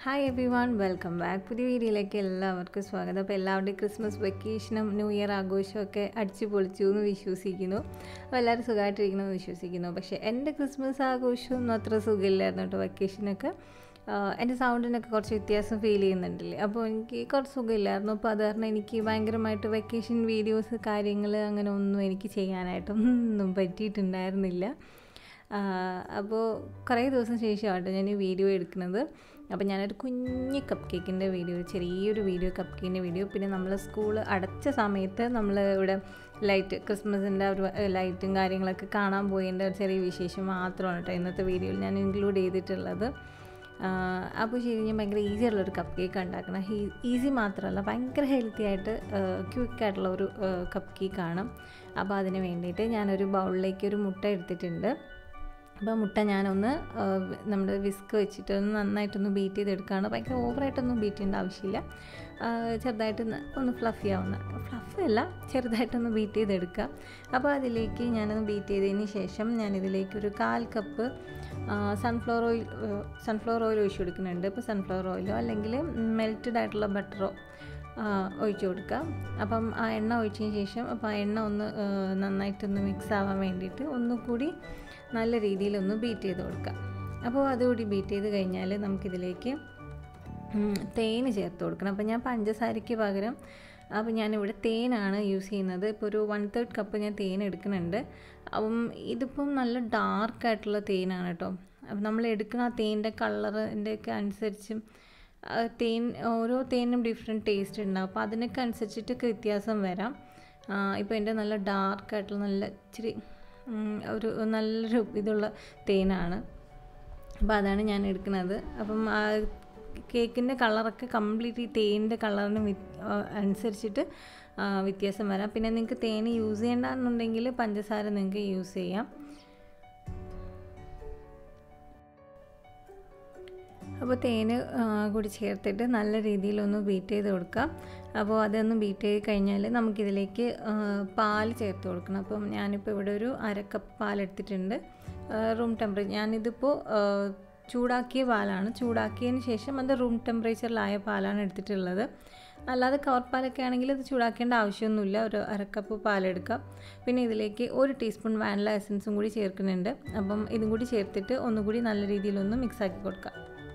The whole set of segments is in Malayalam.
hi everyone welcome back പുതിയ വീഡിയോയിലേക്ക് എല്ലാവർക്കും സ്വാഗതം അപ്പോൾ എല്ലാവരുടെയും ക്രിസ്മസ് വെക്കേഷനും ന്യൂ ഇയർ ആഘോഷവും ഒക്കെ അടിച്ചു പൊളിച്ചു എന്ന് വിശ്വസിക്കുന്നു അപ്പോൾ എല്ലാവരും സുഖമായിട്ടിരിക്കുന്നു എന്ന് വിശ്വസിക്കുന്നു പക്ഷേ എൻ്റെ ക്രിസ്മസ് ആഘോഷമൊന്നും അത്ര സുഖമില്ലായിരുന്നു കേട്ടോ വെക്കേഷനൊക്കെ ആഹ് എൻ്റെ സൗണ്ടിനൊക്കെ കുറച്ച് വ്യത്യാസം ഫീൽ ചെയ്യുന്നുണ്ടല്ലേ അപ്പോൾ എനിക്ക് കുറച്ച് സുഖമില്ലായിരുന്നു അപ്പോൾ അത് കാരണം എനിക്ക് ഭയങ്കരമായിട്ട് വെക്കേഷൻ വീഡിയോസ് കാര്യങ്ങൾ അങ്ങനെ ഒന്നും എനിക്ക് ചെയ്യാനായിട്ടൊന്നും പറ്റിയിട്ടുണ്ടായിരുന്നില്ല അപ്പോൾ കുറേ ദിവസം ശേഷമാട്ടോ ഞാൻ ഈ വീഡിയോ എടുക്കുന്നത് അപ്പോൾ ഞാനൊരു കുഞ്ഞ് കപ്പ് കേക്കിൻ്റെ വീഡിയോ ചെറിയൊരു വീഡിയോ കപ്പ് കേക്കിൻ്റെ വീഡിയോ പിന്നെ നമ്മൾ സ്കൂൾ അടച്ച സമയത്ത് നമ്മൾ ഇവിടെ ലൈറ്റ് ക്രിസ്മസിൻ്റെ ഒരു ലൈറ്റും കാര്യങ്ങളൊക്കെ കാണാൻ പോയതിൻ്റെ ഒരു ചെറിയ വിശേഷം മാത്രമാണ് കേട്ടോ ഇന്നത്തെ വീഡിയോയിൽ ഞാൻ ഇൻക്ലൂഡ് ചെയ്തിട്ടുള്ളത് അപ്പോൾ ശരി ഞാൻ ഭയങ്കര ഈസി ആയിട്ടുള്ളൊരു കപ്പ് കേക്ക് ഉണ്ടാക്കണം ഈസി മാത്രമല്ല ഭയങ്കര ഹെൽത്തി ആയിട്ട് ക്വിക്ക് ആയിട്ടുള്ള ഒരു കപ്പ് കേക്കാണ് അപ്പോൾ അതിന് വേണ്ടിയിട്ട് ഞാനൊരു ബൗളിലേക്ക് ഒരു മുട്ട എടുത്തിട്ടുണ്ട് അപ്പോൾ മുട്ട ഞാനൊന്ന് നമ്മുടെ വിസ്ക് വെച്ചിട്ട് ഒന്ന് നന്നായിട്ടൊന്ന് ബീറ്റ് ചെയ്തെടുക്കുകയാണ് ഭയങ്കര ഓവറായിട്ടൊന്നും ബീറ്റ് ചെയ്യേണ്ട ആവശ്യമില്ല ചെറുതായിട്ട് ഒന്ന് ഫ്ലഫി ആവുന്ന ഫ്ലഫി അല്ല ചെറുതായിട്ടൊന്ന് ബീറ്റ് ചെയ്തെടുക്കുക അപ്പോൾ അതിലേക്ക് ഞാനൊന്ന് ബീറ്റ് ചെയ്തതിന് ശേഷം ഞാനിതിലേക്ക് ഒരു കാൽ cup sunflower oil sunflower oil ഒഴിച്ചു കൊടുക്കുന്നുണ്ട് ഇപ്പോൾ സൺഫ്ലവർ ഓയിലോ അല്ലെങ്കിൽ മെൽറ്റഡ് ആയിട്ടുള്ള ബട്ടറോ ഒഴിച്ചു കൊടുക്കുക അപ്പം ആ എണ്ണ ഒഴിച്ചതിന് ശേഷം അപ്പോൾ ആ എണ്ണ ഒന്ന് നന്നായിട്ടൊന്ന് മിക്സ് ആവാൻ വേണ്ടിയിട്ട് ഒന്നുകൂടി നല്ല രീതിയിലൊന്ന് ബീറ്റ് ചെയ്ത് കൊടുക്കുക അപ്പോൾ അതുകൂടി ബീറ്റ് ചെയ്ത് കഴിഞ്ഞാൽ നമുക്കിതിലേക്ക് തേന് ചേർത്ത് കൊടുക്കണം അപ്പോൾ ഞാൻ പഞ്ചസാരയ്ക്ക് പകരം അപ്പോൾ ഞാനിവിടെ തേനാണ് യൂസ് ചെയ്യുന്നത് ഇപ്പോൾ ഒരു വൺ തേർഡ് കപ്പ് ഞാൻ തേൻ എടുക്കുന്നുണ്ട് അപ്പം ഇതിപ്പം നല്ല ഡാർക്കായിട്ടുള്ള തേനാണ് കേട്ടോ അപ്പം നമ്മൾ എടുക്കുന്ന ആ തേൻ്റെ കളറിൻ്റെ ഒക്കെ അനുസരിച്ചും തേൻ ഓരോ തേനും ഡിഫറെൻറ്റ് ടേസ്റ്റ് ഉണ്ടാവും അപ്പോൾ അതിനൊക്കെ അനുസരിച്ചിട്ടൊക്കെ വ്യത്യാസം വരാം ഇപ്പോൾ എൻ്റെ നല്ല ഡാർക്കായിട്ടുള്ള നല്ല ഇച്ചിരി ഒരു നല്ലൊരു ഇതുള്ള തേനാണ് അപ്പോൾ അതാണ് ഞാൻ എടുക്കുന്നത് അപ്പം ആ കേക്കിൻ്റെ കളറൊക്കെ കംപ്ലീറ്റ് ഈ തേനിൻ്റെ കളറിന് അനുസരിച്ചിട്ട് വ്യത്യാസം വരാം പിന്നെ നിങ്ങൾക്ക് തേൻ യൂസ് ചെയ്യേണ്ടെന്നുണ്ടെങ്കിൽ പഞ്ചസാര നിങ്ങൾക്ക് യൂസ് ചെയ്യാം അപ്പോൾ തേന് കൂടി ചേർത്തിട്ട് നല്ല രീതിയിലൊന്ന് ബീറ്റ് ചെയ്ത് കൊടുക്കാം അപ്പോൾ അതൊന്ന് ബീറ്റ് ചെയ്ത് കഴിഞ്ഞാൽ നമുക്കിതിലേക്ക് പാൽ ചേർത്ത് കൊടുക്കണം അപ്പം ഞാനിപ്പോൾ ഇവിടെ ഒരു അര കപ്പ് പാൽ എടുത്തിട്ടുണ്ട് റൂം ടെമ്പറേച്ചർ ഞാനിതിപ്പോൾ ചൂടാക്കിയ പാലാണ് ചൂടാക്കിയതിന് ശേഷം അത് റൂം ടെമ്പറേച്ചറിലായ പാലാണ് എടുത്തിട്ടുള്ളത് അല്ലാതെ കവർ പാലൊക്കെ ആണെങ്കിൽ അത് ചൂടാക്കേണ്ട ആവശ്യമൊന്നുമില്ല ഒരു അരക്കപ്പ് പാലെടുക്കാം പിന്നെ ഇതിലേക്ക് ഒരു ടീസ്പൂൺ വാനില എസൻസും കൂടി ചേർക്കുന്നുണ്ട് അപ്പം ഇതും കൂടി ചേർത്തിട്ട് ഒന്നുകൂടി നല്ല രീതിയിലൊന്ന് മിക്സാക്കി കൊടുക്കാം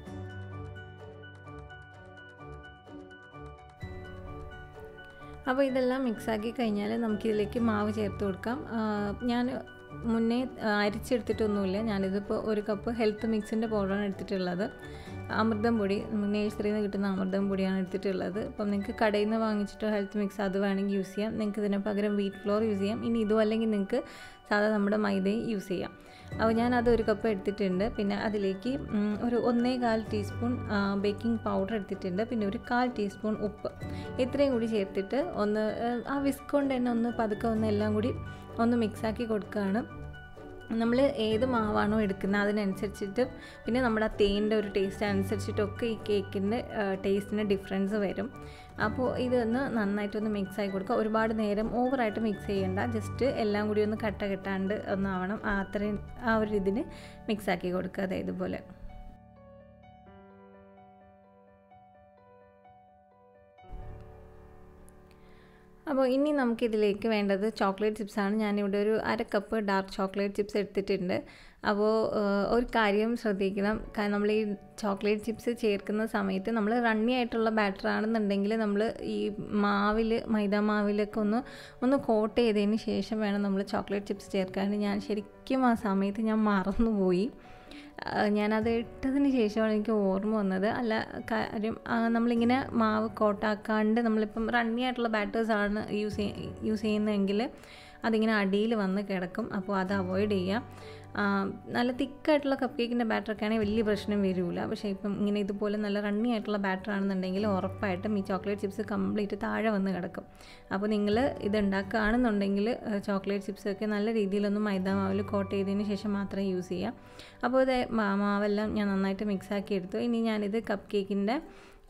അപ്പോൾ ഇതെല്ലാം മിക്സാക്കി കഴിഞ്ഞാൽ നമുക്കിതിലേക്ക് മാവ് ചേർത്ത് കൊടുക്കാം ഞാൻ മുന്നേ അരിച്ചെടുത്തിട്ടൊന്നുമില്ല ഞാനിതിപ്പോൾ ഒരു കപ്പ് ഹെൽത്ത് മിക്സിൻ്റെ പൗഡറാണ് എടുത്തിട്ടുള്ളത് അമൃതം പൊടി നേഴ്സറിയിൽ നിന്ന് കിട്ടുന്ന അമൃതം പൊടിയാണ് എടുത്തിട്ടുള്ളത് അപ്പം നിങ്ങൾക്ക് കടയിൽ നിന്ന് വാങ്ങിച്ചിട്ട് ഹെൽത്ത് മിക്സ് അത് വേണമെങ്കിൽ യൂസ് ചെയ്യാം നിങ്ങൾക്ക് ഇതിന് പകരം വീറ്റ് ഫ്ലോർ യൂസ് ചെയ്യാം ഇനി ഇതും അല്ലെങ്കിൽ നിങ്ങൾക്ക് സാധാ നമ്മുടെ മൈദയും യൂസ് ചെയ്യാം അപ്പോൾ ഞാൻ അത് ഒരു കപ്പ് എടുത്തിട്ടുണ്ട് പിന്നെ അതിലേക്ക് ഒരു ഒന്നേ കാൽ ടീസ്പൂൺ ബേക്കിംഗ് പൗഡർ എടുത്തിട്ടുണ്ട് പിന്നെ ഒരു കാൽ ടീസ്പൂൺ ഉപ്പ് ഇത്രയും കൂടി ചേർത്തിട്ട് ഒന്ന് ആ വിസ്ക് കൊണ്ട് തന്നെ ഒന്ന് പതുക്കെ ഒന്ന് എല്ലാം കൂടി ഒന്ന് മിക്സാക്കി കൊടുക്കുകയാണ് നമ്മൾ ഏത് മാവാണോ എടുക്കുന്നത് അതിനനുസരിച്ചിട്ട് പിന്നെ നമ്മുടെ ആ തേൻ്റെ ഒരു ടേസ്റ്റ് അനുസരിച്ചിട്ടൊക്കെ ഈ കേക്കിൻ്റെ ടേസ്റ്റിന് ഡിഫറൻസ് വരും അപ്പോൾ ഇതൊന്ന് നന്നായിട്ടൊന്ന് മിക്സ് ആക്കി കൊടുക്കുക ഒരുപാട് നേരം ഓവറായിട്ട് മിക്സ് ചെയ്യേണ്ട ജസ്റ്റ് എല്ലാം കൂടി ഒന്ന് കട്ട കെട്ടാണ്ട് ഒന്നാവണം അത്രയും ആ ഒരു ഇതിന് മിക്സ് ആക്കി കൊടുക്കുക അതെ ഇതുപോലെ അപ്പോൾ ഇനി നമുക്കിതിലേക്ക് വേണ്ടത് ചോക്ലേറ്റ് ചിപ്സാണ് ഞാനിവിടെ ഒരു അര കപ്പ് ഡാർക്ക് ചോക്ലേറ്റ് ചിപ്സ് എടുത്തിട്ടുണ്ട് അപ്പോൾ ഒരു കാര്യം ശ്രദ്ധിക്കണം കാരണം നമ്മൾ ഈ ചോക്ലേറ്റ് ചിപ്സ് ചേർക്കുന്ന സമയത്ത് നമ്മൾ റണ്ണി ആയിട്ടുള്ള ബാറ്റർ ആണെന്നുണ്ടെങ്കിൽ നമ്മൾ ഈ മാവിൽ മൈദ മാവിലൊക്കെ ഒന്ന് ഒന്ന് കോട്ട് ചെയ്തതിന് ശേഷം വേണം നമ്മൾ ചോക്ലേറ്റ് ചിപ്സ് ചേർക്കാൻ ഞാൻ ശരിക്കും ആ സമയത്ത് ഞാൻ മറന്നുപോയി ഞാനത് ഇട്ടതിന് ശേഷമാണ് എനിക്ക് ഓർമ്മ വന്നത് അല്ല കാര്യം നമ്മളിങ്ങനെ മാവ് കോട്ടാക്കാണ്ട് നമ്മളിപ്പം റണ്ണി ആയിട്ടുള്ള ബാറ്റേഴ്സാണ് യൂസ് ചെയ്യ യൂസ് ചെയ്യുന്നതെങ്കിൽ അതിങ്ങനെ അടിയിൽ വന്ന് കിടക്കും അപ്പോൾ അത് അവോയ്ഡ് ചെയ്യാം നല്ല തിക്കായിട്ടുള്ള കപ്പ് കേക്കിൻ്റെ ബാറ്ററൊക്കെ ആണെങ്കിൽ വലിയ പ്രശ്നം വരില്ല പക്ഷേ ഇപ്പം ഇങ്ങനെ ഇതുപോലെ നല്ല റണ്ണി ആയിട്ടുള്ള ബാറ്റർ ആണെന്നുണ്ടെങ്കിൽ ഉറപ്പായിട്ടും ഈ ചോക്ലേറ്റ് ചിപ്സ് കംപ്ലീറ്റ് താഴെ വന്ന് കിടക്കും അപ്പോൾ നിങ്ങൾ ഇത് ഉണ്ടാക്കുകയാണെന്നുണ്ടെങ്കിൽ ചോക്ലേറ്റ് ചിപ്സൊക്കെ നല്ല രീതിയിലൊന്ന് മൈദ മാവിൽ കോട്ട് ചെയ്തതിന് ശേഷം മാത്രമേ യൂസ് ചെയ്യാം അപ്പോൾ ഇത് മാവെല്ലാം ഞാൻ നന്നായിട്ട് മിക്സാക്കി എടുത്തു ഇനി ഞാനിത് കപ്പ് കേക്കിൻ്റെ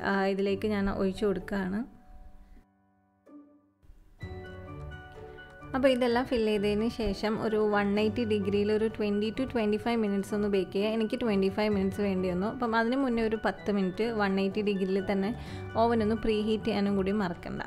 ഇതിലേക്ക് ഞാൻ ഒഴിച്ചു കൊടുക്കുകയാണ് അപ്പോൾ ഇതെല്ലാം ഫില്ല് ചെയ്തതിന് ശേഷം ഒരു വൺ എയ്റ്റി ഡിഗ്രിയിൽ ഒരു twenty two twenty five minutes ഒന്ന് ബേക്ക് ചെയ്യുക എനിക്ക് ട്വൻറ്റി ഫൈവ് മിനിറ്റ്സ് വേണ്ടി വന്നു അപ്പം അതിന് മുന്നേ ഒരു പത്ത് മിനിറ്റ് വൺ എയ്റ്റി ഡിഗ്രിയിൽ തന്നെ ഓവൻ ഒന്ന് പ്രീ ഹീറ്റ് ചെയ്യാനും കൂടി മറക്കണ്ട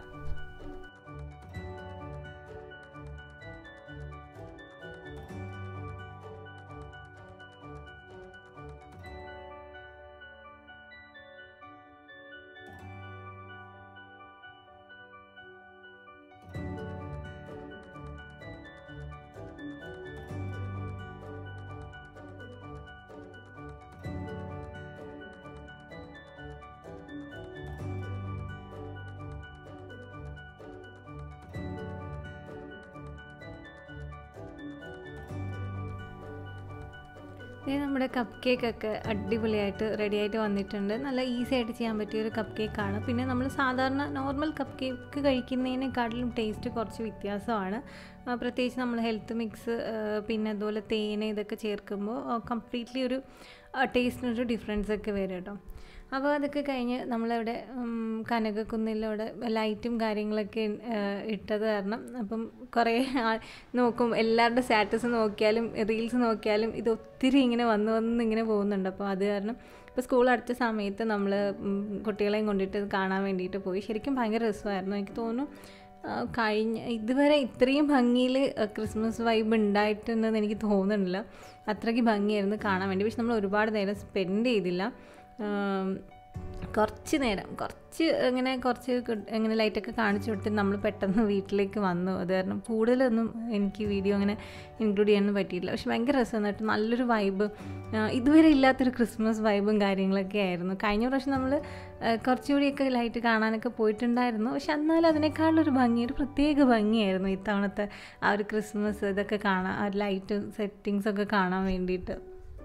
ഇത് നമ്മുടെ കപ്പ് കേക്കൊക്കെ അടിപൊളിയായിട്ട് റെഡി ആയിട്ട് വന്നിട്ടുണ്ട് നല്ല ഈസി ആയിട്ട് ചെയ്യാൻ പറ്റിയ ഒരു കപ്പ് കേക്കാണ് പിന്നെ നമ്മൾ സാധാരണ നോർമൽ കപ്പ് കേക്ക് കഴിക്കുന്നതിനെക്കാട്ടിലും ടേസ്റ്റ് കുറച്ച് വ്യത്യാസമാണ് ആ, പ്രത്യേകിച്ച് നമ്മൾ ഹെൽത്ത് മിക്സ് പിന്നെ അതുപോലെ തേന് ഇതൊക്കെ ചേർക്കുമ്പോൾ കംപ്ലീറ്റ്ലി ഒരു ടേസ്റ്റിനൊരു ഡിഫറൻസ് ഒക്കെ വരും കേട്ടോ അപ്പോൾ അതൊക്കെ കഴിഞ്ഞ് നമ്മളിവിടെ ഉം, കനകക്കുന്നിലൂടെ ലൈറ്റും കാര്യങ്ങളൊക്കെ ആ, ഇട്ടത് കാരണം അപ്പം കുറേ ആൾ നോക്കും എല്ലാവരുടെ സ്റ്റാറ്റസ് നോക്കിയാലും റീൽസ് നോക്കിയാലും ഇത് ഒത്തിരി ഇങ്ങനെ വന്ന് വന്ന് ഇങ്ങനെ പോകുന്നുണ്ട് അപ്പോൾ അത് കാരണം ഇപ്പോൾ സ്കൂൾ അടച്ച സമയത്ത് നമ്മൾ കുട്ടികളെയും കൊണ്ടിട്ട് ഇത് കാണാൻ വേണ്ടിയിട്ട് പോയി ശരിക്കും ഭയങ്കര രസമായിരുന്നു എനിക്ക് തോന്നുന്നു ആ, കഴിഞ്ഞ ഇതുവരെ ഇത്രയും ഭംഗിയിൽ ക്രിസ്മസ് വൈബ് ഉണ്ടായിട്ടുണ്ടെന്ന് എനിക്ക് തോന്നുന്നില്ല അത്രയ്ക്ക് ഭംഗിയായിരുന്നു കാണാൻ വേണ്ടി പക്ഷെ നമ്മൾ ഒരുപാട് നേരം സ്പെൻഡ് ചെയ്തില്ല ആം, കുറച്ച് നേരം കുറച്ച് ഇങ്ങനെ കുറച്ച് കു- ഇങ്ങനെ ലൈറ്റൊക്കെ കാണിച്ചു കൊടുത്തിട്ട് നമ്മൾ പെട്ടെന്ന് വീട്ടിലേക്ക് വന്നു അത് കാരണം കൂടുതലൊന്നും എനിക്ക് വീഡിയോ അങ്ങനെ ഇൻക്ലൂഡ് ചെയ്യാനൊന്നും പറ്റിയില്ല പക്ഷെ ഭയങ്കര രസമാണ് കേട്ടോ നല്ലൊരു വൈബ് ഇതുവരെ ഇല്ലാത്തൊരു ക്രിസ്മസ് വൈബും കാര്യങ്ങളൊക്കെ ആയിരുന്നു കഴിഞ്ഞ പ്രാവശ്യം നമ്മൾ കുറച്ചുകൂടിയൊക്കെ ലൈറ്റ് കാണാനൊക്കെ പോയിട്ടുണ്ടായിരുന്നു പക്ഷെ എന്നാലും അതിനേക്കാളൊരു ഭംഗി ഒരു പ്രത്യേക ഭംഗിയായിരുന്നു ഇത്തവണത്തെ ആ ഒരു ക്രിസ്മസ് ഇതൊക്കെ കാണാൻ ആ ലൈറ്റും സെറ്റിങ്സ് ഒക്കെ കാണാൻ വേണ്ടിയിട്ട്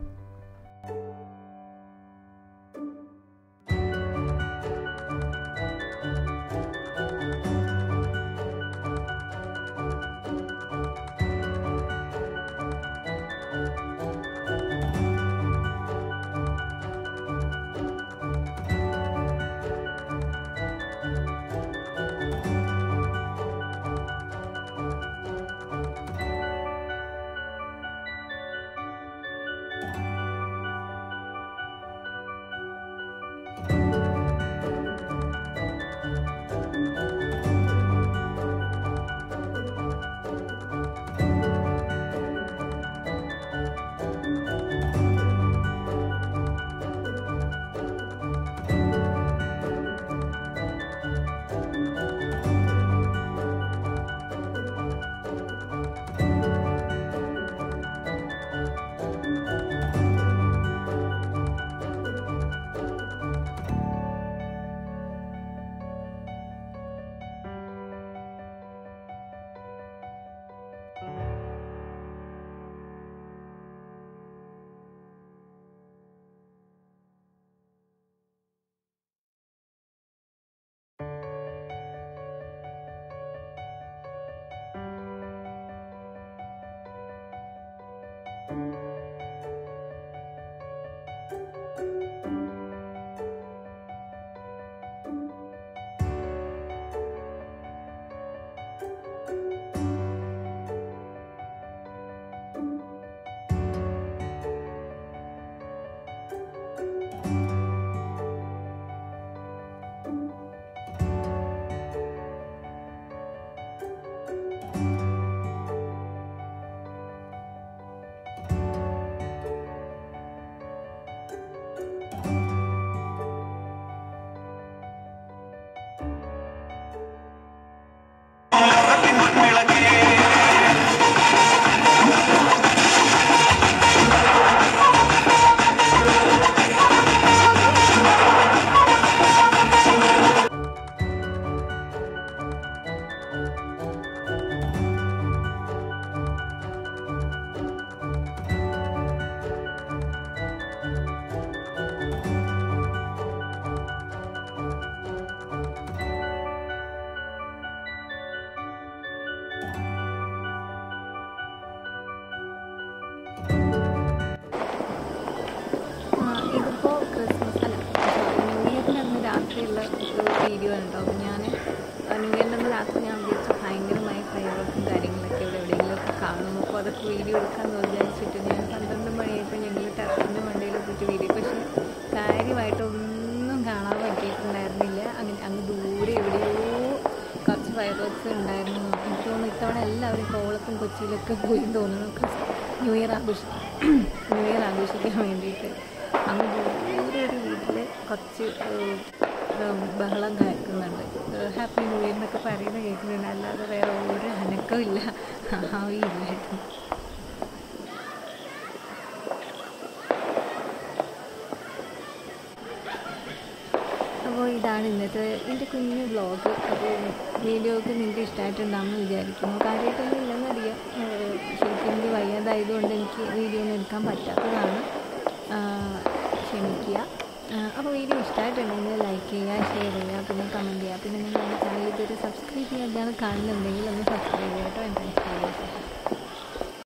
ഇതിപ്പോൾ ക്രിസ്മസ് അല്ല സോറി ന്യൂ ഇയറിൻ്റെ അന്ന് രാത്രിയുള്ള ഒരു വീഡിയോ ഉണ്ടാവും ഞാൻ ന്യൂ ഇയറിൻ്റെ അന്ന് രാത്രി ഞാൻ വിചാരിച്ചു ഭയങ്കരമായ ഫയർ വർക്കും കാര്യങ്ങളൊക്കെ നമുക്ക് വീഡിയോ എടുക്കാമെന്ന് വിചാരിച്ചിട്ട് ഞാൻ പന്ത്രണ്ട് മണിയായപ്പോൾ ഞങ്ങൾ ടെറസിൻ്റെ മണ്ടയിൽ പോയിട്ട് വീഡിയോ പക്ഷേ കാര്യമായിട്ടൊന്നും കാണാൻ പറ്റിയിട്ടുണ്ടായിരുന്നില്ല അങ്ങനെ അങ്ങ് ദൂരെ എവിടെയോ കുറച്ച് ഫയർ വർക്ക്സ് ഉണ്ടായിരുന്നു എനിക്ക് തോന്നുന്നു ഇത്തവണ എല്ലാവരും കോവളത്തും കൊച്ചിയിലൊക്കെ പോയി തോന്നുന്നു ന്യൂ ഇയർ ആഘോഷ ന്യൂ ഇയർ ആഘോഷിക്കാൻ വേണ്ടിയിട്ട് അങ്ങ് ദൂരെ ഒരു വീട്ടിൽ കുറച്ച് ഏഹ്, ഏഹ്, ബഹളം കേൾക്കുന്നുണ്ട് ഹാപ്പി ന്യൂ ഇയർ എന്നൊക്കെ പറയുന്നത് കേൾക്കുന്നുണ്ട് അല്ലാതെ വേറെ ഒരു അനക്കവും ഇല്ല ആവിയില്ലായിരുന്നു അപ്പോൾ ഇതാണ് ഇന്നത്തെ എൻ്റെ കുഞ്ഞു വ്ളോഗ് അപ്പോൾ വീഡിയോ ഒക്കെ നിങ്ങൾക്ക് ഇഷ്ടമായിട്ടുണ്ടാകുമെന്ന് വിചാരിക്കുന്നു കാര്യമായിട്ടൊന്നും ഇല്ലെന്നറിയാം ഏഹ് ശരിക്കും എനിക്ക് വയ്യാതായതുകൊണ്ട് എനിക്ക് വീഡിയോ ഒന്നും എടുക്കാൻ പറ്റാത്തതാണ് ആഹ് ക്ഷമിക്കുക ആഹ് അപ്പോൾ വീഡിയോ ഇഷ്ടമായിട്ടുണ്ടെങ്കിൽ ലൈക്ക് ചെയ്യുക ഷെയർ ചെയ്യുക പിന്നെ കമൻറ്റ് ചെയ്യുക പിന്നെ നിങ്ങൾ എൻ്റെ ചാനൽ ഇതുവരെ സബ്സ്ക്രൈബ് ചെയ്യാതാണ് കാണുന്നുണ്ടെങ്കിൽ ഒന്ന് സബ്സ്ക്രൈബ് ചെയ്യാട്ടോ എൻ്റെ